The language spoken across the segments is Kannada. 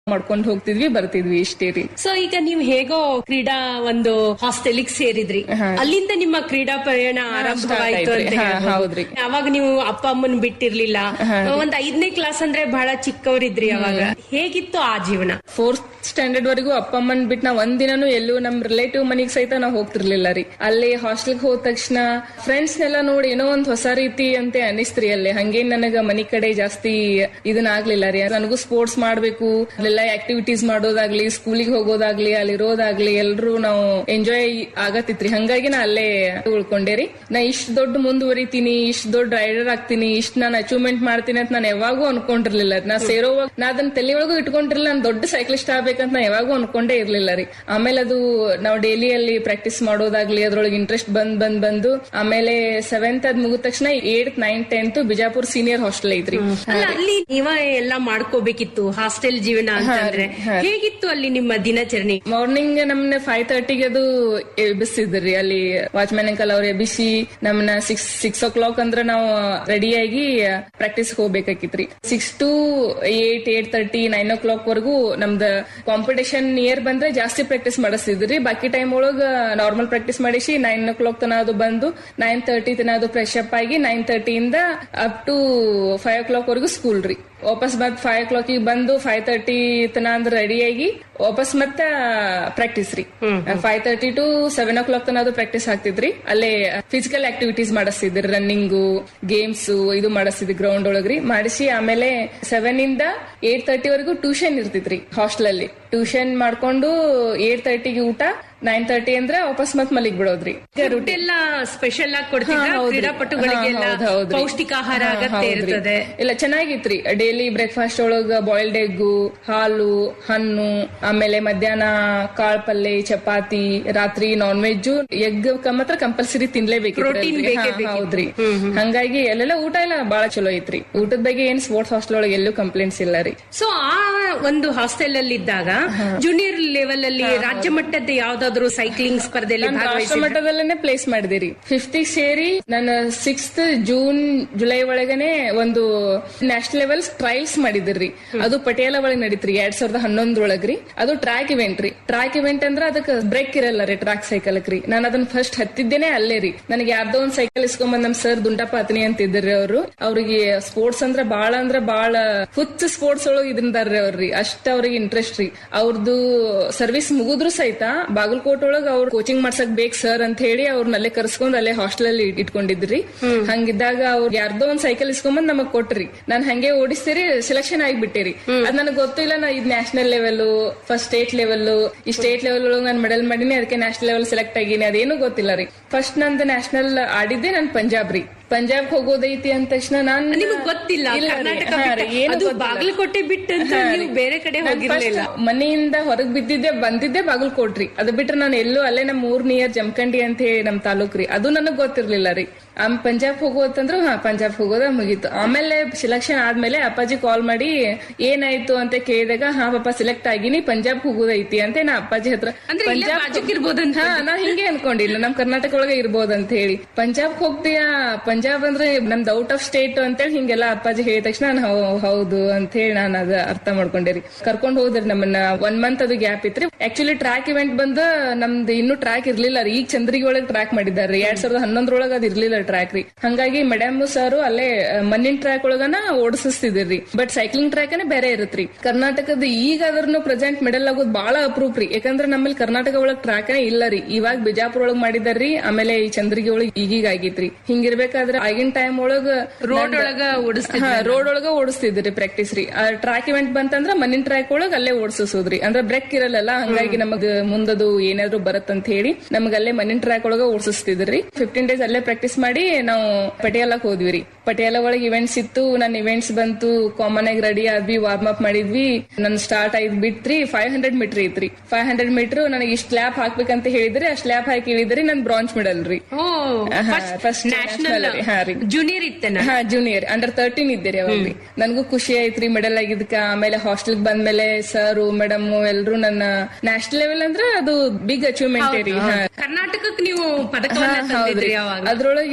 ಮಾಡ್ಕೊಂಡು ಹೋಗ್ತಿದ್ವಿ ಬರ್ತಿದ್ವಿ ಇಷ್ಟೇ ರೀ ಸೊ ಈಗ ನೀವು ಹೇಗೋ ಕ್ರೀಡಾ ಒಂದು ಹಾಸ್ಟೆಲಿಗೆ ಸೇರಿದ್ರಿ ಅಲ್ಲಿಂದ ನಿಮ್ಮ ಕ್ರೀಡಾ ಪ್ರಯಾಣ ಆರಂಭವಾಯ್ತು ಅಂತ ಆಯ್ತ್ರಿ. ಹಾ, ಹೇಳ್ಬೋದು. ಹೌದ್ರಿ. ಅವಾಗ ನೀವು ಅಪ್ಪ ಅಮ್ಮನ್ ಬಿಟ್ಟಿರ್ಲಿಲ್ಲ ಒಂದ್ ಐದನೇ ಕ್ಲಾಸ್ ಅಂದ್ರೆ ಬಹಳ ಚಿಕ್ಕವರಿದ್ರಿ ಅವಾಗ ಹೇಗಿತ್ತು ಆ ಜೀವನ ಫೋರ್ತ್ ಸ್ಟ್ಯಾಂಡರ್ಡ್ ವರೆಗೂ ಅಪ್ಪ ಅಮ್ಮನ್ ಬಿಟ್ಟು ನಾವ್ ಒಂದಿನನು ಎಲ್ಲೂ ನಮ್ ರಿಲೇಟಿವ್ ಮನಿಗ್ ಸಹಿತ ನಾವ್ ಹೋಗ್ತಿರ್ಲಿಲ್ಲ ರೀ ಅಲ್ಲಿ ಹಾಸ್ಟೆಲ್ಗೆ ಹೋದ ತಕ್ಷಣ ಫ್ರೆಂಡ್ಸ್ ನೆಲ್ಲ ನೋಡಿ ಏನೋ ಒಂದ್ ಹೊಸ ರೀತಿ ಅಂತ ಅನಿಸ್ತ್ರಿ ಅಲ್ಲಿ ಹಂಗೇನ್ ನನಗ ಮನಿ ಕಡೆ ಜಾಸ್ತಿ ಇದನ್ನ ಆಗ್ಲಿಲ್ಲ ರೀ ನನಗೂ ಸ್ಪೋರ್ಟ್ಸ್ ಮಾಡ್ಬೇಕು ಅಲ್ಲೆಲ್ಲ ಆಕ್ಟಿವಿಟೀಸ್ ಮಾಡೋದಾಗ್ಲಿ ಸ್ಕೂಲಿಗೆ ಹೋಗೋದಾಗ್ಲಿ ಅಲ್ಲಿರೋದಾಗ್ಲಿ ಎಲ್ರು ನಾವು ಎಂಜಾಯ್ ಆಗತ್ತಿತ್ರಿ ಹಂಗಾಗಿ ನಾ ಅಲ್ಲೇ ಉಳ್ಕೊಂಡೆ ರೀ ನಾ ಇಷ್ಟ್ ದೊಡ್ಡ ಮುಂದುವರಿತೀನಿ ಇಷ್ಟ್ ದೊಡ್ಡ ರೈಡರ್ ಆಗ್ತೀನಿ ಇಷ್ಟ್ ನಾನು ಅಚೀವ್ಮೆಂಟ್ ಮಾಡ್ತೀನಿ ಅಂತ ನಾನು ಯಾವಾಗೂ ಅನ್ಕೊಂಡಿರ್ಲಿಲ್ಲ ನಾ ಸೇರೋವಾಗ ನಾ ಅದನ್ನ ತಲೆ ಒಳಗೂ ಇಟ್ಕೊಂಡಿರ್ಲಿಲ್ಲ ನಾನು ದೊಡ್ಡ ಸೈಕ್ಲಿಸ್ಟ್ ಆಗ್ಬೇಕಂತ ನಾ ಯಾವಾಗೂ ಅನ್ಕೊಂಡೇ ಇರ್ಲಿಲ್ಲ ರೀ ಆಮೇಲೆ ಅದು ನಾವು ಡೈಲಿ ಅಲ್ಲಿ ಪ್ರಾಕ್ಟೀಸ್ ಮಾಡೋದಾಗ್ಲಿ ಅದ್ರೊಳಗೆ ಇಂಟ್ರೆಸ್ಟ್ ಬಂದ್ ಬಂದ್ ಬಂದು ಆಮೇಲೆ ಸೆವೆಂತ್ ಅದ್ ಮುಗಿದ ತಕ್ಷಣ eight nine tenth Bijapur senior hostel ಐತ್ರಿ ಅಲ್ಲ ಅಲ್ಲಿ ನೀವ ಎಲ್ಲ ಮಾಡ್ಕೋಬೇಕಿತ್ತು ಹಾಸ್ಟೆಲ್ ಜೀವನ ಅಂತಂದ್ರೆ ಹೇಗಿತ್ತು ಅಲ್ಲಿ ನಿಮ್ಮ ದಿನಚರಣೆ ಮಾರ್ನಿಂಗ್ ನಮ್ನ ಫೈವ್ ತರ್ಟಿಗೆ ಅದು ಎಬ್ಬಿಸ್ತಿದ್ರಿ ಅಲ್ಲಿ ವಾಚ್ಮ್ಯಾನ್ ಅಂಕಲ್ ಅವ್ರು ಎಬ್ಬಿಸಿ ನಮ್ನ ಸಿಕ್ಸ್ ಸಿಕ್ಸ್ ಓ ಕ್ಲಾಕ್ ಅಂದ್ರೆ ನಾವು ರೆಡಿಯಾಗಿ ಪ್ರಾಕ್ಟೀಸ್ ಹೋಗ್ಬೇಕಾಗಿತ್ರಿ six to eight eight thirty nine o'clock ವರೆಗೂ ನಮ್ದ ಕಾಂಪಿಟೇಷನ್ ನಿಯರ್ ಬಂದ್ರೆ ಜಾಸ್ತಿ ಪ್ರಾಕ್ಟೀಸ್ ಮಾಡಿಸ್ತಿದ್ರಿ ಬಾಕಿ ಟೈಮ್ ಒಳಗ ನಾರ್ಮಲ್ ಪ್ರಾಕ್ಟೀಸ್ ಮಾಡಿಸಿ ನೈನ್ ಓ ಕ್ಲಾಕ್ ತನ ಅದು ಬಂದು ನೈನ್ ತರ್ಟಿ ತನ ಅದು ಫ್ರೆಶ್ ಅಪ್ ಆಗಿ ನೈನ್ ತರ್ಟಿಯಿಂದ up to five o'clock ವರೆಗೂ ಸ್ಕೂಲ್ ರೀ ವಾಪಸ್ ಮತ್ ಫೈವ್ ಓ ಕ್ಲಾಕ್ ಬಂದು ಫೈವ್ ತರ್ಟಿ ತನ ಅಂದ್ರೆ ರೆಡಿಯಾಗಿ ವಾಪಸ್ ಮತ್ತೆ ಪ್ರಾಕ್ಟೀಸ್ ರೀ five thirty to seven o'clock ತನ ಅದು ಪ್ರಾಕ್ಟೀಸ್ ಆಗ್ತಿದ್ರಿ ಅಲ್ಲೇ ಫಿಸಿಕಲ್ ಆಕ್ಟಿವಿಟೀಸ್ ಮಾಡಿಸ್ತಿದ್ರಿ ರನ್ನಿಂಗು ಗೇಮ್ಸ್ ಇದು ಮಾಡಿಸ್ತಿದ್ರಿ ಗ್ರೌಂಡ್ ಒಳಗ್ರಿ ಮಾಡಿಸಿ ಆಮೇಲೆ ಸೆವೆನ್ ಇಂದ ಏಟ್ ತರ್ಟಿ ವರೆಗೂ ಟ್ಯೂಷನ್ ಇರ್ತಿದ್ರಿ ಹಾಸ್ಟೆಲ್ ಅಲ್ಲಿ ಟ್ಯೂಷನ್ ಮಾಡ್ಕೊಂಡು ಏಟ್ ತರ್ಟಿಗೆ ಊಟ ನೈನ್ ತರ್ಟಿ ಅಂದ್ರೆ ವಾಪಸ್ ಮತ್ ಮಲಿಗ್ ಬಿಡೋದ್ರಿ ಫುಡ್ ಎಲ್ಲ ಸ್ಪೆಷಲ್ ಆಗಿ ಕೊಡ್ತಿದ್ರ ಹಾ, ಹೌದ್ರಿ. ಕ್ರೀಡಾಪಟುಗಳಿಗೆಲ್ಲ ಹಾ, ಹೌದ್ ಹೌದ್ರಿ. ಪೌಷ್ಟಿಕ ಆಹಾರ ಹಾ, ಅಗತ್ಯ ಹೌದ್ರಿ. ಇರ್ತದೆ ಇಲ್ಲ ಚೆನ್ನಾಗಿತ್ರಿ ಡೈಲಿ ಬ್ರೇಕ್ಫಾಸ್ಟ್ ಒಳಗ ಬಾಯ್ಲ್ಡ್ ಎಗ್ಗು ಹಾಲು ಹಣ್ಣು ಆಮೇಲೆ ಮಧ್ಯಾಹ್ನ ಕಾಳ್ ಪಲ್ಲೆ ಚಪಾತಿ ರಾತ್ರಿ ನಾನ್ ವೆಜ್ ಎಗ್ ಮಾತ್ರ ಕಂಪಲ್ಸರಿ ತಿನ್ಲೇಬೇಕು Protein ಬೇಕೇ ಬೇಕಿತ್ತು. ಹೌದ್ರಿ ಹಂಗಾಗಿ ಅಲ್ಲೆಲ್ಲ ಊಟ ಎಲ್ಲ ಬಾಳ ಚಲೋ ಐತ್ರಿ ಊಟದ ಬಗ್ಗೆ ಏನ್ ಸ್ಪೋರ್ಟ್ಸ್ ಹಾಸ್ಟೆಲ್ ಒಳಗೆ ಎಲ್ಲೂ ಕಂಪ್ಲೇಂಟ್ಸ್ ಇಲ್ಲ ರೀ ಸೊ ಆ ಒಂದು ಹಾಸ್ಟೆಲ್ ಅಲ್ಲಿ ಇದ್ದಾಗ ಜೂನಿಯರ್ ಲೆವೆಲ್ ಅಲ್ಲಿ ರಾಜ್ಯ ಮಟ್ಟದ ಯಾವ್ದಾದ್ರು ಸೈಕ್ಲಿಂಗ್ ಸ್ಪರ್ಧೆಯಲ್ಲಿ ನಾನು ರಾಷ್ಟ್ರ ಭಾಗವಹಿಸಿದ್ರೆ ಮಟ್ಟದಲ್ಲೇನೆ ಪ್ಲೇಸ್ ಮಾಡಿದಿರಿ ಫಿಫ್ತ್ ಸೇರಿ ನಾನು ಸಿಕ್ಸ್ತ್ ಜೂನ್ ಜುಲೈ ಒಳಗನೆ ಒಂದು ನ್ಯಾಷನಲ್ ಲೆವೆಲ್ ಟ್ರಯಲ್ಸ್ ಮಾಡಿದಿರಿ ಅದು ಪಟಿಯಾಲ ಒಳಗೆ ನಡೀತ್ರಿ ಎರಡ್ ಸಾವಿರದ ಹನ್ನೊಂದ್ರೊಳಗ್ರಿ ಅದು ಟ್ರ್ಯಾಕ್ ಇವೆಂಟ್ ರೀ ಟ್ರ್ಯಾಕ್ ಇವೆಂಟ್ ಅಂದ್ರೆ ಅದಕ್ಕೆ ಬ್ರೇಕ್ ಇರಲ್ಲ ರೀ ಟ್ರ್ಯಾಕ್ ಸೈಕಲ್ ರೀ ನಾನು ಅದನ್ನ ಫಸ್ಟ್ ಹತ್ತಿದ್ದೇನೆ ಅಲ್ಲೇ ರೀ ನನಗೆ ಯಾರ್ದೋ ಒಂದ್ ಸೈಕಲ್ ಇಸ್ಕೊಂಬಂದ್ ನಮ್ ಸರ್ ದುಂಡಪ್ಪ ಅತನಿ ಅಂತಿದ್ರಿ ಅವರು ಅವ್ರಿಗೆ ಸ್ಪೋರ್ಟ್ಸ್ ಅಂದ್ರೆ ಬಾಳ ಅಂದ್ರೆ ಬಾಳ ಹುಚ್ಚ ಸ್ಪೋರ್ಟ್ಸ್ ಒಳಗೆ ಇದ್ರಿಂದಾರ್ರಿ ಅವ್ರಿ ಅಷ್ಟ ಅವ್ರಿಗೆ ಇಂಟ್ರೆಸ್ಟ್ ರೀ ಅವ್ರದ್ದು ಸರ್ವಿಸ್ ಮುಗಿದ್ರು ಸಹಿತ ಬಾಗಲಕೋಟ್ ಒಳಗ ಅವ್ರ ಕೋಚಿಂಗ್ ಮಾಡ್ಸಕ್ ಬೇಕ್ ಸರ್ ಅಂತ ಹೇಳಿ ಅವ್ರನ್ನ ಅಲ್ಲೇ ಕರ್ಸ್ಕೊಂಡ್ ಅಲ್ಲೇ ಹಾಸ್ಟೆಲ್ ಅಲ್ಲಿ ಇಟ್ಕೊಂಡಿದ್ರಿ ಹಂಗಿದ್ದಾಗ ಅವ್ರ ಯಾರ್ದೋ ಒಂದ್ ಸೈಕಲ್ ಇಸ್ಕೊಂಬಂದ್ ನಮಗ್ ಕೊಟ್ರಿ ನಾನ್ ಹಂಗೆ ಓಡಿಸ್ತೀರಿ ಸೆಲೆಕ್ಷನ್ ಆಗಿಬಿಟ್ಟಿರಿ ಅದ್ ನನಗೆ ಗೊತ್ತಿಲ್ಲ ನಾ ಇದ್ national level first state level ಈ ಸ್ಟೇಟ್ ಲೆವೆಲ್ ಒಳಗೆ ನಾನು ಮೆಡಲ್ ಮಾಡೀನಿ ಅದಕ್ಕೆ ನ್ಯಾಷನಲ್ ಲೆವೆಲ್ ಸೆಲೆಕ್ಟ್ ಆಗೀನಿ ಅದೇನು ಗೊತ್ತಿಲ್ಲ ರೀ ಫಸ್ಟ್ ನಂದು ನ್ಯಾಷನಲ್ ಆಡಿದ್ದೆ ನನ್ ಪಂಜಾಬ್ ರೀ ಪಂಜಾಬ್ ಹೋಗೋದೈತಿ ಅಂದ ತಕ್ಷಣ ನಾನ್ ನಿಮಗ್ ಗೊತ್ತಿಲ್ಲ ಇಲ್ಲ ರೀ. ಕರ್ನಾಟಕ ಹಾ ರೀ, ಬಿಟ್ಟು- ಏನು ಅದು ಗೊತ್ತಿಲ್ಲ. ಬಾಗಲಕೋಟೆ ಬಿಟ್ಟಂತ ಹಾ ರೀ. ನೀವು ಬೇರೆ ಕಡೆ ನಾನ್ ಹೋಗಿರ್ಲಿಲ್ಲ first ಮನೆಯಿಂದ ಹೊರಗ್ ಬಿದ್ದಿದ್ದೆ ಬಂದಿದ್ದೆ ಬಾಗಲಕೋಟ್ರಿ ಅದು ಬಿಟ್ರೆ ನಾನು ಎಲ್ಲೂ ಅಲ್ಲೇ ನಮ್ ಊರ್ ನಿಯರ್ ಜಮಖಂಡಿ ಅಂತ ಹೇಳಿ ನಮ್ ತಾಲೂಕ್ ರೀ ಅದು ನನಗ್ ಗೊತ್ತಿರ್ಲಿಲ್ಲ ರೀ ಆಮ್ ಪಂಜಾಬ್ ಹೋಗೋದಂದ್ರು ಹಾ ಪಂಜಾಬ್ ಹೋಗೋದ ಮುಗೀತು ಆಮೇಲೆ ಸಿಲೆಕ್ಷನ್ ಆದ್ಮೇಲೆ ಅಪ್ಪಾಜಿ ಕಾಲ್ ಮಾಡಿ ಏನಾಯ್ತು ಅಂತ ಕೇಳಿದಾಗ ಹಾ ಪಾಪ ಸಿಲೆಕ್ಟ್ ಆಗಿನಿ ಪಂಜಾಬ್ ಹೋಗೋದೈತಿ ಅಂತ ನಾ ಅಪ್ಪಾಜಿ ಹತ್ರ ಅಂದ್ರೆ ಇಲ್ಲೇ ಬಾಜುಕ್ ಇರ್ಬೋದಂತ ಹಾ ನಾ ಹಿಂಗೆ ಅನ್ಕೊಂಡಿಲ್ಲ ನಮ್ ಕರ್ನಾಟಕ ಒಳಗೆ ಇರ್ಬೋದು ಅಂತ ಹೇಳಿ ಪಂಜಾಬ್ ಹೋಗ್ತೀಯಾ ಪಂಜಾಬ್ ಅಂದ್ರೆ ನಮ್ದು ಔಟ್ ಆಫ್ ಸ್ಟೇಟ್ ಅಂತೇಳಿ ಹಿಂಗೆಲ್ಲ ಅಪ್ಪಾಜಿ ಹೇಳಿದ ತಕ್ಷಣ ನಾನ್ ಹೌ- ಹೌದು ಅಂತ ಹೇಳಿ ನಾನು ಅದ ಅರ್ಥ ಮಾಡ್ಕೊಂಡೆ ರೀ ಕರ್ಕೊಂಡ್ ಹೋದ್ರಿ ನಮ್ಮನ್ನ ಒನ್ ಮಂತ್ ಅದು ಗ್ಯಾಪ್ ಇತ್ರಿ ಆಕ್ಚುಲಿ ಟ್ರ್ಯಾಕ್ ಇವೆಂಟ್ ಬಂದ ನಮ್ದು ಇನ್ನೂ ಟ್ರ್ಯಾಕ್ ಇರ್ಲಿಲ್ಲ ರೀ ಈಗ ಚಂದ್ರಿಗೆ ಒಳಗೆ ಟ್ರ್ಯಾಕ್ ಮಾಡಿದಾರೆ ಎರಡ್ ಸಾವಿರದ ಹನ್ನೊಂದ್ರೊಳಗ ಅದ್ ಇರ್ಲಿಲ್ಲ ಟ್ರ್ಯಾಕ್ ರೀ ಹಂಗಾಗಿ ಮೇಡಮ್ ಸರ್ ಅಲ್ಲೇ ಆ, ಮಣ್ಣಿನ ಟ್ರ್ಯಾಕ್ ಒಳಗನ ಓಡಿಸ್ತಿದ್ರಿ ಬಟ್ ಸೈಕ್ಲಿಂಗ್ ಟ್ರ್ಯಾಕ್ ಬೇರೆ ಇರತ್ರಿ ಕರ್ನಾಟಕದ ಈಗ ಅದ್ರನ್ನು ಪ್ರೆಸೆಂಟ್ ಮೆಡಲ್ ಆಗೋದು ಬಹಳ ಅಪ್ರೂಪ್ ರೀ ಯಾಕಂದ್ರೆ ನಮ್ಮಲ್ಲಿ ಕರ್ನಾಟಕ ಒಳಗ್ ಟ್ರ್ಯಾಕ್ ಇಲ್ಲ ರೀ ಇವಾಗ ಬಿಜಾಪುರ ಒಳಗ್ ಮಾಡಿದಾರ್ರಿ ಆಮೇಲೆ ಈ ಚಂದ್ರಿಗೆ ಒಳಗ್ ಈಗೀಗ ಆಗೈತ್ರಿ ಹಿಂಗಿರ್ಬೇಕಾದ್ರೆ ಆಗಿನ ಟೈಮ್ ಒಳಗ ರೋಡ್ ಒಳಗ ಓಡಿಸ್ತಿದ್ರು ಹಾ ರೋಡ್ ಒಳಗ ಓಡಿಸ್ತಿದ್ರಿ ಪ್ರಾಕ್ಟೀಸ್ ರೀ ಟ್ರ್ಯಾಕ್ ಇವೆಂಟ್ ಬಂತಂದ್ರ ಮಣ್ಣಿನ ಟ್ರ್ಯಾಕ್ ಒಳಗ ಅಲ್ಲೇ ಓಡಿಸೋದ್ರಿ ಅಂದ್ರೆ ಬ್ರೇಕ್ ಇರಲ್ಲ ಹಂಗಾಗಿ ನಮಗ್ ಮುಂದದು ಏನಾದ್ರು ಬರತ್ತಂತ ಹೇಳಿ ನಮಗ್ ಅಲ್ಲೇ ಮಣ್ಣಿನ ಟ್ರ್ಯಾಕ್ ಒಳಗ ಓಡಿಸ್ತಿದ್ರಿ ಫಿಫ್ಟೀನ್ ಡೇಸ್ ಅಲ್ಲೇ ಪ್ರಾಕ್ಟೀಸ್ ಮಾಡಿ ನಾವು ಪಟಿಯಾಲಕ್ ಹೋದ್ವಿ ರೀ ಪಟಿಯಾಲ ಒಳಗೆ ಇವೆಂಟ್ಸ್ ಇತ್ತು ನನ್ನ ಇವೆಂಟ್ಸ್ ಬಂತು ಕಾಮನ್ ಆಗಿ ರೆಡಿ ಆದ್ವಿ ವಾರ್ಮ್ ಅಪ್ ಮಾಡಿದ್ವಿ ನನ್ ಸ್ಟಾರ್ಟ್ ಆಯ್ತು ಬಿಟ್ರಿ ಫೈವ್ ಹಂಡ್ರೆಡ್ ಮೀಟರ್ ಐತ್ರಿ ಫೈವ್ ಹಂಡ್ರೆಡ್ ಮೀಟರ್ ನನಗೆ ಇಷ್ಟು ಲ್ಯಾಪ್ ಹಾಕ್ಬೇಕಂತ ಹೇಳಿದ್ರಿ ಅಷ್ಟ್ ಲ್ಯಾಪ್ ಹಾಕಿ ಇಳಿದ್ರಿ ನನ್ ಬ್ರಾಂಚ್ ಮೆಡಲ್ ರೀ ಓ ಹಾ, first ನ್ಯಾಷನಲ್ national ರೀ, ಹಾ ರೀ. ಜೂನಿಯರ್ ಇತ್ತೇನ ಹಾ ಜೂನಿಯರ್ ಅಂಡರ್ ತರ್ಟೀನ್ ಇದ್ದೀರಿ ಅವಾಗ್ರಿ ನನಗೂ ಖುಷಿ ಐತ್ರಿ ಮೆಡಲ್ ಆಗಿದ್ಕ ಆಮೇಲೆ ಹಾಸ್ಟೆಲ್ ಬಂದ್ಮೇಲೆ ಸರ್ ಮೇಡಮ್ ಎಲ್ರು ನನ್ನ ನ್ಯಾಷನಲ್ ಲೆವೆಲ್ ಅಂದ್ರೆ ಅದು ಬಿಗ್ ಅಚೀವ್ಮೆಂಟ್ ರೀ ಹಾ ಕರ್ನಾಟಕಕ್ಕೆ ನೀವು ಪದಕವನ್ನ ಹಾ, ಹೌದ್ರಿ ತಂದಿದ್ರಿ ಅವಾಗ ಅದ್ರೊಳಗೆ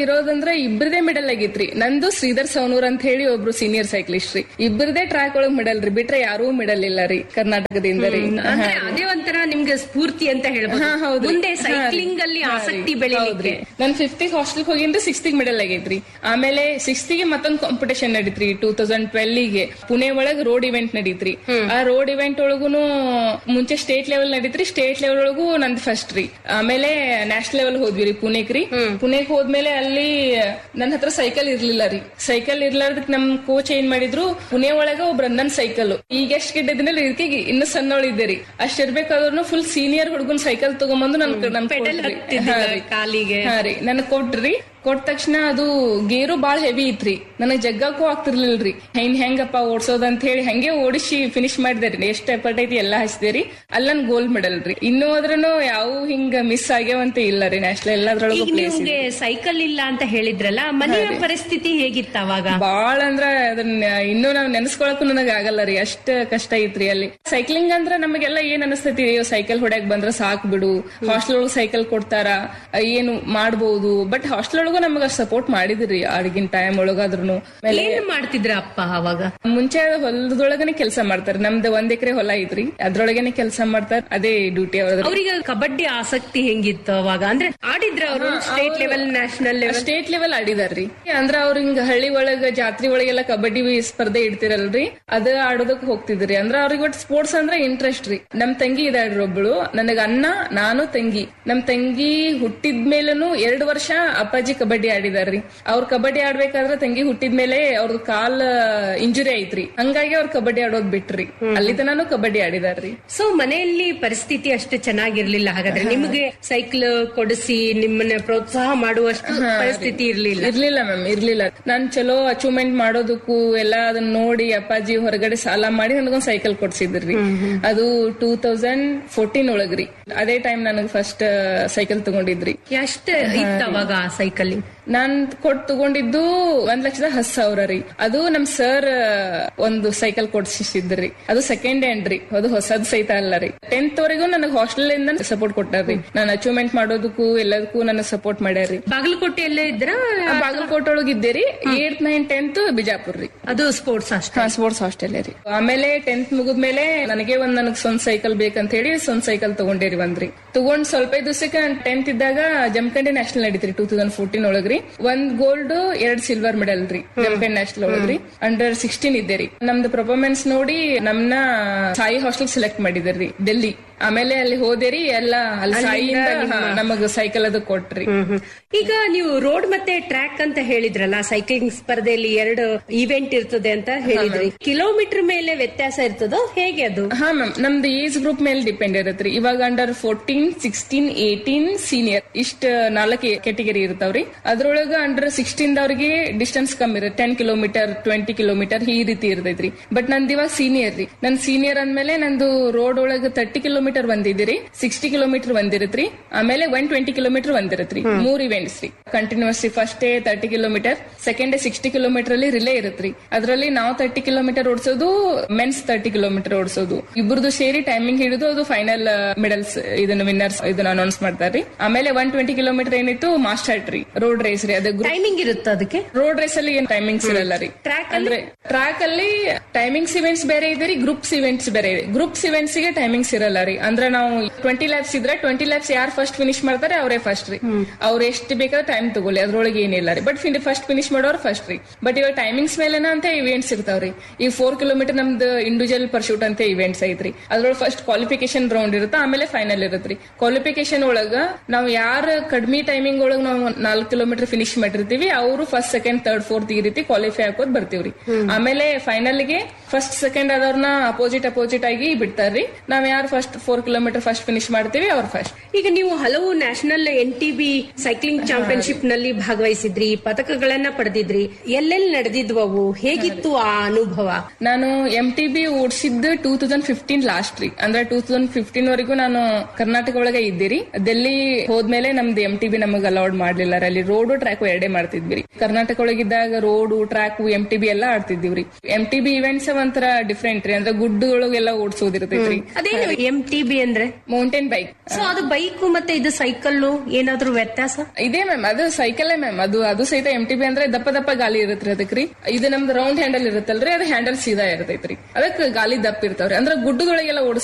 ಇರೋದಂದ್ರ ಇಬ್ಬರದೇ ಮೆಡಲ್ ಆಗಿತ್ರಿ ನಂದು ಶ್ರೀಧರ್ ಸೌನೂರ್ ಅಂತ ಹೇಳಿ ಒಬ್ರು ಸೀನಿಯರ್ ಸೈಕ್ಲಿಸ್ಟ್ ರೀ ಇಬ್ಬರದೇ ಟ್ರ್ಯಾಕ್ ಒಳಗ್ ಮೆಡಲ್ ರೀ ಬಿಟ್ರೆ ಯಾರೂ ಮೆಡಲ್ ಇಲ್ಲ ರೀ ಕರ್ನಾಟಕದಿಂದ ರೀ ಅಂದ್ರೆ ಅದೇ ಒಂಥರ ನಿಮ್ಗೆ ಸ್ಫೂರ್ತಿ ಅಂತ ಹೇಳ್ಬೋದು ಹಾ, ಹೌದ್ರಿ. ಮುಂದೆ ಹಾ, ಸೈಕ್ಲಿಂಗ್ ಅಲ್ಲಿ ಹಾ, ಆಸಕ್ತಿ ರೀ. ಬೆಳಿಲಿಕ್ಕೆ ಹೌದ್ರಿ. ನಾನ್ ಫಿಫ್ತ್ ಹಾಸ್ಟೆಲ್ ಹೋಗಿಂದ ಸಿಕ್ಸ್ತ್ ಮೆಡಲ್ ಆಗೈತ್ರಿ ಆಮೇಲೆ ಸಿಕ್ಸ್ತ್ ಗೆ ಮತ್ತೊಂದ್ ಕಾಂಪಿಟೇಷನ್ ನಡೀತ್ರಿ ಟೂ ತೌಸಂಡ್ ಟ್ವೆಲ್ ಗೆ ಪುಣೆ ಒಳಗ್ ರೋಡ್ ಇವೆಂಟ್ ನಡೀತ್ರಿ ಆ ರೋಡ್ ಇವೆಂಟ್ ಒಳಗುನು ಮುಂಚೆ ಸ್ಟೇಟ್ ಲೆವೆಲ್ ನಡೀತ್ರಿ ಸ್ಟೇಟ್ ಲೆವೆಲ್ ಒಳಗೂ ನಂದ್ ಫಸ್ಟ್ ರೀ ಆಮೇಲೆ ನ್ಯಾಷನಲ್ ಲೆವೆಲ್ ಹೋದ್ವಿ ರೀ ಪುಣೆಗ್ ರೀ ಪುಣೆಗ್ ಹೋದ್ಮೇಲೆ ಅಲ್ಲಿ ನನ್ನ ಹತ್ರ ಸೈಕಲ್ ಇರ್ಲಿಲ್ಲ ರೀ ಸೈಕಲ್ ಇರ್ಲಾರ್ದಕ್ ನಮ್ ಕೋಚ್ ಏನ್ ಮಾಡಿದ್ರು ಪುಣೆ ಒಳಗ ಒಬ್ರ ನನ್ ಸೈಕಲ್ ಈಗ ಎಷ್ಟ್ ಗಿಡ್ಡದಿನಲ್ಲಿ ಇದಕ್ಕೆ ಇನ್ನು ಸಣ್ಣವಳಿದ್ದೆ ರೀ ಅಷ್ಟ್ ಇರ್ಬೇಕಾದ್ರೂ ಫುಲ್ ಸೀನಿಯರ್ ಹುಡುಗನ್ ಸೈಕಲ್ ತಗೊಂಬಂದು ನನ್ ನನ್ ಪೆಡಲ್ ಕೊಟ್ರಿ. ಹತ್ತಿದ್ದಿಲ್ಲ ಹಾ ರೀ. ಕಾಲಿಗೆ ಹಾ ರೀ ನನಗ್ ಕೊಟ್ರಿ ಕೊಟ್ಟ ತಕ್ಷಣ ಅದು ಗೇರು ಬಾಳ್ ಹೆವಿ ಇತ್ರಿ ನನಗ್ ಜಗ್ಗಕ್ಕೂ ಆಗ್ತಿರ್ಲಿಲ್ರಿ ಹೆಂಗ್ ಹೆಂಗಪ್ಪ ಓಡ್ಸೋದ್ ಅಂತ ಹೇಳಿ ಹಂಗೆ ಓಡಿಸಿ ಫಿನಿಶ್ ಮಾಡಿದೆ ರೀ ಎಷ್ಟ್ ಎಫರ್ಟ್ ಐತಿ ಎಲ್ಲಾ ಹಚ್ಚಿದೆ ರೀ ಅಲ್ಲನ್ ಗೋಲ್ಡ್ ಮೆಡಲ್ ರೀ ಇನ್ನೂ ಅದ್ರನು ಯಾವ ಹಿಂಗ ಮಿಸ್ ಆಗ್ಯಾವಂತ ಇಲ್ಲ ರೀ ನ್ಯಾಷನಲ್ ಎಲ್ಲದ್ರೊಳಗೂ ಈಗ ಪ್ಲೇಸ್ ನಿಮ್ಗೆ ಸೈಕಲ್ ಇಲ್ಲ ಅಂತ ಹೇಳಿದ್ರಲ್ಲ ಮನೆಯ ಪರಿಸ್ಥಿತಿ ಹೇಗಿತ್ತ ಅವಾಗ ಬಾಳ ಅಂದ್ರ ಅದನ್ನ ಇನ್ನೂ ನಾವ್ ನೆನೆಸ್ಕೊಳಕ್ಕೂ ನನಗ ಆಗಲ್ಲ ರೀ ಅಷ್ಟ ಕಷ್ಟ ಐತ್ರಿ ಅಲ್ಲಿ ಸೈಕ್ಲಿಂಗ್ ಅಂದ್ರ ನಮಗೆಲ್ಲ ಏನ್ ಅನಸ್ತೈತಿ ಅಯ್ಯೋ ಸೈಕಲ್ ಹೊಡ್ಯಾಕ್ ಬಂದ್ರ ಸಾಕ್ ಬಿಡು ಹಾಸ್ಟೆಲ್ ಒಳಗ್ ಸೈಕಲ್ ಕೊಡ್ತಾರ ಏನು ಮಾಡ್ಬೋದು ಬಟ್ ಹಾಸ್ಟೆಲ್ ಒಳಗೂ ನಮಗ ಸಪೋರ್ಟ್ ಮಾಡಿದ್ರಿ ಆಗಿನ ಟೈಮ್ ಒಳಗಾದ್ರೂ ಏನ್ ಮಾಡ್ತಿದ್ರ ಅಪ್ಪ ಅವಾಗ ಮುಂಚೆ ಹೊಲದೊಳಗನೆ ಕೆಲಸ ಮಾಡ್ತಾರೆ ನಮ್ದು ಒಂದ್ ಎಕರೆ ಹೊಲ ಐತ್ರಿ ಅದ್ರೊಳಗನೆ ಕೆಲಸ ಮಾಡ್ತಾರ ಅದೇ ಡ್ಯೂಟಿ ಅವ್ರದ್ದು ಅವ್ರಿಗೆ ಕಬಡ್ಡಿ ಆಸಕ್ತಿ ಹೆಂಗಿತ್ತು ಅವಾಗ ಅಂದ್ರೆ ಆಡಿದ್ರ ಅವರು state level national level state level ಆಡಿದಾರ್ರಿ ಅಂದ್ರ ಅವ್ರ ಹಿಂಗ ಹಳ್ಳಿ ಒಳಗ ಜಾತ್ರೆ ಒಳಗೆಲ್ಲ ಕಬಡ್ಡಿ ಸ್ಪರ್ಧೆ ಇಡ್ತಿರಲ್ರಿ ಅದ ಆಡೋದಕ್ ಹೋಗ್ತಿದ್ರಿ ಅಂದ್ರ ಅವ್ರಿಗೆ ಒಟ್ಟು ಸ್ಪೋರ್ಟ್ಸ್ ಅಂದ್ರ ಇಂಟ್ರೆಸ್ಟ್ ರೀ ನಮ್ ತಂಗಿ ಇದಾಳ್ರಿ ಒಬ್ಳು ನನಗ ಅಣ್ಣ ನಾನು ತಂಗಿ ನಮ್ ತಂಗಿ ಹುಟ್ಟಿದ್ಮೇಲೂ ಎರಡು ವರ್ಷ ಅಪ್ಪಾಜಿ ಕಬಡ್ಡಿ ಆಡಿದಾರ್ರಿ ಅವ್ರ ಕಬಡ್ಡಿ ಆಡ್ಬೇಕಾದ್ರೆ ತಂಗಿ ಹುಟ್ಟಿದ್ಮೇಲೆ ಅವ್ರದ್ ಕಾಲ್ ಇಂಜುರಿ ಐತ್ರಿ ಹಂಗಾಗಿ ಅವ್ರ ಕಬಡ್ಡಿ ಆಡೋದ್ ಬಿಟ್ರಿ ಅಲ್ಲಿ ತನಾನು ಕಬಡ್ಡಿ ಆಡಿದಾರ್ರಿ ಸೊ ಮನೆಯಲ್ಲಿ ಪರಿಸ್ಥಿತಿ ಅಷ್ಟು ಚೆನ್ನಾಗಿರ್ಲಿಲ್ಲ ಹಾಗಾದ್ರೆ ನಿಮ್ಗೆ ಸೈಕಲ್ ಕೊಡಿಸಿ ನಿಮ್ಮನ್ನ ಪ್ರೋತ್ಸಾಹ ಮಾಡುವಷ್ಟು ಪರಿಸ್ಥಿತಿ ಇರ್ಲಿಲ್ಲ ಇರ್ಲಿಲ್ಲ ಮ್ಯಾಮ್ ಇರ್ಲಿಲ್ಲ ನಾನ್ ಚಲೋ ಅಚೀವ್ಮೆಂಟ್ ಮಾಡೋದಕ್ಕೂ ಎಲ್ಲ ಅದನ್ನ ನೋಡಿ ಅಪ್ಪಾಜಿ ಹೊರಗಡೆ ಸಾಲ ಮಾಡಿ ನನಗೊಂದ್ ಸೈಕಲ್ ಕೊಡ್ಸಿದ್ರಿ ಅದು ಟೂ ತೌಸಂಡ್ ಫೋರ್ಟೀನ್ ಒಳಗ್ರಿ ಅದೇ ಟೈಮ್ ನನಗ್ ಫಸ್ಟ್ ಸೈಕಲ್ ತಗೊಂಡಿದ್ರಿ ಎಷ್ಟ ಇತ್ತ ಅವಾಗ ಆ ಸೈಕಲ್ ನಾನ್ ಕೊಟ್ ತಗೊಂಡಿದ್ದು ಒಂದ್ ಲಕ್ಷದ ಹತ್ತು ಸಾವಿರ ರೀ ಅದು ನಮ್ ಸರ್ ಒಂದು ಸೈಕಲ್ ಕೊಡ್ಸಿದ್ರಿ ಅದು ಸೆಕೆಂಡ್ ಹ್ಯಾಂಡ್ ರೀ ಅದು ಹೊಸದ್ ಸಹಿತ ಅಲ್ಲ ರೀ ಟೆಂತ್ ವರೆಗೂ ನನಗ್ ಹಾಸ್ಟೆಲ್ ಇಂದ ಸಪೋರ್ಟ್ ಕೊಟ್ಟಾರ್ರಿ ನಾನು ಅಚೀವ್ಮೆಂಟ್ ಮಾಡೋದಕ್ಕೂ ಎಲ್ಲದಕ್ಕೂ ನನಗ್ ಸಪೋರ್ಟ್ ಮಾಡ್ಯಾರ್ರಿ ಬಾಗಲಕೋಟೆಯಲ್ಲೇ ಇದ್ರ ಬಾಗಲಕೋಟೆ ಒಳಗ್ ಇದ್ದೆ ರೀ ಏಟ್ ನೈನ್ ಟೆಂತ್ ಬಿಜಾಪುರ್ ರೀ ಅದು ಸ್ಪೋರ್ಟ್ಸ್ ಅಷ್ಟೇ ಹಾ ಸ್ಪೋರ್ಟ್ಸ್ ಹಾಸ್ಟೆಲ್ ರೀ ಆಮೇಲೆ ಟೆಂತ್ ಮುಗಿದ್ಮೇಲೆ ನನಗೆ ಒಂದ್ ನನಗ್ ಸ್ವಂತ ಸೈಕಲ್ ಬೇಕಂತ ಹೇಳಿ ಸ್ವಂತ ಸೈಕಲ್ ತಗೊಂಡೇರಿ ಒಂದ್ರಿ ತಗೊಂಡ್ ಸ್ವಲ್ಪ ದಿವಸಕ್ಕೆ ಟೆಂತ್ ಇದ್ದಾಗ ಜಮಖಂಡಿ ನ್ಯಾಷನಲ್ ನಡೀತ್ರಿ ಟೂ ತೌಸಂಡ್ ಫೋರ್ಟೀನ್ ಒಳಗ್ರಿ ಒಂದ್ ಗೋಲ್ಡ್ ಎರಡ್ ಸಿಲ್ವರ್ ಮೆಡಲ್ ರೀ ಜಮಖಂಡಿ ನ್ಯಾಷನಲ್ ಒಳಗ್ರಿ ಅಂಡರ್ ಸಿಕ್ಸ್ಟೀನ್ ಇದ್ದೆ ರೀ ನಮ್ದು ಪರ್ಫಾರ್ಮೆನ್ಸ್ ನೋಡಿ ನಮ್ನ ಸಾಯಿ ಹಾಸ್ಟೆಲ್ ಸೆಲೆಕ್ಟ್ ಮಾಡಿದ್ರಿ ಡೆಲ್ಲಿ ಆಮೇಲೆ ಅಲ್ಲಿ ಹೋದೇರಿ ಎಲ್ಲ ಅಲ್ಲಿ ಸಾಯಿಯಿಂದ ಹಾ, ನಮಗ್ ಸೈಕಲ್ ಅದು ಕೊಟ್ರಿ ಈಗ ನೀವು ರೋಡ್ ಮತ್ತೆ ಟ್ರ್ಯಾಕ್ ಅಂತ ಹೇಳಿದ್ರಲ್ಲ ಸೈಕ್ಲಿಂಗ್ ಸ್ಪರ್ಧೆಯಲ್ಲಿ ಎರಡು ಇವೆಂಟ್ ಇರ್ತದೆ ಅಂತ ಹೇಳಿದ್ರಿ ಕಿಲೋಮೀಟರ್ ಮೇಲೆ ವ್ಯತ್ಯಾಸ ಇರ್ತದೋ ಹೇಗೆ ಅದು ಹಾ ಮ್ಯಾಮ್ ನಮ್ದು ಏಜ್ ಗ್ರೂಪ್ ಮೇಲೆ ಡಿಪೆಂಡ್ ಇರತ್ರಿ ಇವಾಗ under fourteen sixteen eighteen senior ಇಷ್ಟ ನಾಲ್ಕು ಕೆಟಗರಿ ಇರ್ತಾವ್ರಿ ಅದ್ರೊಳಗ ಅಂಡರ್ ಸಿಕ್ಸ್ಟೀನ್ ದವ್ರಿಗೆ ಡಿಸ್ಟೆನ್ಸ್ ಕಮ್ಮಿ ಇರುತ್ತೆ ಟೆನ್ ಕಿಲೋಮೀಟರ್ ಟ್ವೆಂಟಿ ಕಿಲೋಮೀಟರ್ ಈ ರೀತಿ ಇರ್ತೈತ್ರಿ ಬಟ್ ನಂದು ಇವಾಗ ಸೀನಿಯರ್ ರೀ ನನ್ ಸೀನಿಯರ್ ಅಂದ್ಮೇಲೆ ನಂದು ರೋಡ್ ಒಳಗ ತರ್ಟಿ ಕಿಲೋಮೀಟರ್ ಬಂದಿದ್ದೀರಿ ಸಿಕ್ಸ್ಟಿ ಕಿಲೋಮೀಟರ್ ಬಂದಿರತ್ರಿ ಆಮೇಲೆ ಒನ್ ಟ್ವೆಂಟಿ ಕಿಲೋಮೀಟರ್ ಬಂದಿರತ್ರಿ ಮೂರ್ ಇವೆಂಟ್ಸ್ ರೀ continuous first day thirty kilometer second day sixty kilometer ಅಲ್ಲಿ ರಿಲೇ ಇರತ್ರಿ ಅದರಲ್ಲಿ ನಾವು ತರ್ಟಿ ಕಿಲೋಮೀಟರ್ ಓಡಿಸೋದು ಮೆನ್ಸ್ ತರ್ಟಿ ಕಿಲೋಮೀಟರ್ ಓಡಿಸೋದು ಇಬ್ಬರದು ಸೇರಿ ಟೈಮಿಂಗ್ ಹಿಡಿದು ಅದು ಫೈನಲ್ ಮೆಡಲ್ಸ್ ಇದನ್ನ ವಿನ್ನರ್ಸ್ ಇದನ್ನ ಅನೌನ್ಸ್ ಮಾಡ್ತಾರ್ರಿ ಆಮೇಲೆ ಒನ್ ಟ್ವೆಂಟಿ ಕಿಲೋಮೀಟರ್ ಏನಿತ್ತು ಮಾಸ್ಟರ್ ಟ್ರೀ ರೋಡ್ ರೇಸ್ ರೀ ಅದು ಟೈಮಿಂಗ್ ಇರುತ್ತೆ ಅದಕ್ಕೆ ರೋಡ್ ರೇಸ್ ಅಲ್ಲಿ ಏನ್ ಟೈಮಿಂಗ್ಸ್ ಇರಲ್ಲ ರೀ Track ಅಂದ್ರೆ ಟ್ರ್ಯಾಕ್ ಅಲ್ಲಿ ಟೈಮಿಂಗ್ಸ್ ಇವೆಂಟ್ಸ್ ಬೇರೆ ಇದೆ ರೀ ಗ್ರೂಪ್ಸ್ ಇವೆಂಟ್ಸ್ ಬೇರೆ ಇದೆ ಗ್ರೂಪ್ಸ್ ಇವೆಂಟ್ಸ್ ಗೆ ಟೈಮಿಂಗ್ಸ್ ಇರಲ್ಲ ರೀ ಅಂದ್ರೆ ನಾವು ಟ್ವೆಂಟಿ ಲ್ಯಾಬ್ಸ್ ಇದ್ರೆ ಟ್ವೆಂಟಿ ಲ್ಯಾಬ್ಸ್ ಯಾರು ಫಸ್ಟ್ ಫಿನಿಶ್ ಮಾಡ್ತಾರೆ ಅವರೇ ಫಸ್ಟ್ ರೀ ಅವ್ರು ಎಷ್ಟು ಬೇಕಾದ್ರೆ ಟೈಮ್ ತಗೊಳ್ಳಿ ಅದ್ರೊಳಗೆ ಏನಿಲ್ಲ ರೀ ಬಟ್ ಫಸ್ಟ್ ಫಿನಿಶ್ ಮಾಡೋರು ಫಸ್ಟ್ ರೀ ಬಟ್ ಇವಾಗ ಟೈಮಿಂಗ್ಸ್ ಮೇಲೆನ ಅಂತ ಇವೆಂಟ್ಸ್ ಇರ್ತಾವ್ರಿ ಈ ಫೋರ್ ಕಿಲೋಮೀಟರ್ ನಮ್ದು ಇಂಡಿವಿಜುವಲ್ ಪರ್ಶೂಟ್ ಅಂತ ಇವೆಂಟ್ಸ್ ಐತ್ರಿ ಅದ್ರೊಳಗೆ ಫಸ್ಟ್ ಕ್ವಾಲಿಫಿಕೇಶನ್ ರೌಂಡ್ ಇರುತ್ತೆ ಆಮೇಲೆ ಫೈನಲ್ ಇರುತ್ತೆ ಕ್ವಾಲಿಫಿಕೇಶನ್ ಒಳಗ ನಾವು ಯಾರ ಕಡಿಮೆ ಟೈಮಿಂಗ್ ಒಳಗ ನಾವು ನಾಲ್ಕು ಕಿಲೋಮೀಟರ್ ಫಿನಿಶ್ ಮಾಡಿರ್ತೀವಿ ಅವರು ಫಸ್ಟ್ ಸೆಕೆಂಡ್ ಥರ್ಡ್ ಫೋರ್ತ್ ಈ ರೀತಿ ಕ್ವಾಲಿಫೈ ಹಾಕೋದ್ ಬರ್ತೀವ್ರಿ ಆಮೇಲೆ ಫೈನಲ್ ಗೆ ಫಸ್ಟ್ ಸೆಕೆಂಡ್ ಆದವ್ರನ್ನ ಅಪೋಸಿಟ್ ಅಪೋಸಿಟ್ ಆಗಿ ಬಿಡ್ತಾರ್ರಿ ನಾವ್ ಯಾರು first four kilometer first finish ಮಾಡ್ತೀವಿ ಅವ್ರು ಫಸ್ಟ್ ಈಗ ನೀವು ಹಲವು national M T B cycling championship ನಲ್ಲಿ ಭಾಗವಹಿಸಿದ್ರಿ ಪದಕಗಳನ್ನ ಪಡೆದಿದ್ರಿ ಎಲ್ಲೆಲ್ಲಿ ನಡೆದಿದ್ವವು ಹೇಗಿತ್ತು ಆ ಅನುಭವ ನಾನು ಎಂ ಟಿ ಬಿ ಓಡಿಸಿದ್ದು ಟೂ ತೌಸಂಡ್ ಫಿಫ್ಟೀನ್ ಲಾಸ್ಟ್ ರೀ ಅಂದ್ರೆ ಟೂ ತೌಸಂಡ್ ಫಿಫ್ಟೀನ್ ವರೆಗೂ ನಾನು ಕರ್ನಾಟಕ ಒಳಗೆ ಇದ್ದೀರಿ ಡೆಲ್ಲಿ ಹೋದ್ಮೇಲೆ ನಮ್ದು ಎಂ ಟಿ ಬಿ ನಮಗ್ ಅಲೌಡ್ ಮಾಡ್ಲಿಲ್ಲ ರೀ. ಅಲ್ಲಿ ರೋಡು ಟ್ರ್ಯಾಕ್ ಎರಡೇ ಮಾಡ್ತಿದ್ವಿ ರೀ ಕರ್ನಾಟಕ ಒಳಗಿದ್ದಾಗ road track M T B ಎಲ್ಲ ಆಡ್ತಿದ್ವಿ ರೀ ಎಂ ಟಿ ಬಿ ಇವೆಂಟ್ಸ್ ಒಂಥರ ಡಿಫ್ರೆಂಟ್ ರೀ ಅಂದ್ರೆ ಗುಡ್ಡೊಳಗೆಲ್ಲ ಓಡಿಸೋದಿರ್ತೈತ್ರಿ ಅದೇನು ಎಂ ಟಿ ಬಿ ಅಂದ್ರೆ ಮೌಂಟೇನ್ ಬೈಕ್ ಸೊ ಅದು ಬೈಕ್ ಮತ್ತೆ ಇದು ಸೈಕಲ್ ಏನಾದ್ರೂ ವ್ಯತ್ಯಾಸ ಇದೇ ಮ್ಯಾಮ್ ಅದು ಸೈಕಲ್ ಮ್ಯಾಮ್ ಅದು ಅದು ಸಹಿತ ಎಂ ಟಿ ಬಿ ಅಂದ್ರೆ ದಪ್ಪ ದಪ್ಪ ಗಾಲಿ ಇರತ್ರಿ ಅದಕ್ರಿ ಇದು ನಮ್ದು ರೌಂಡ್ ಹ್ಯಾಂಡಲ್ ಇರುತ್ತಲ್ರಿ ಅದು ಹ್ಯಾಂಡಲ್ ಸೀದಾ ಇರ್ತೈತ್ರಿ ಅದಕ್ಕೆ ಗಾಲಿ ದಪ್ಪ ಇರ್ತಾವ್ರಿ ಅಂದ್ರೆ ಗುಡ್ಡದೊಳಗೆಲ್ಲ ಓಡಿಸ್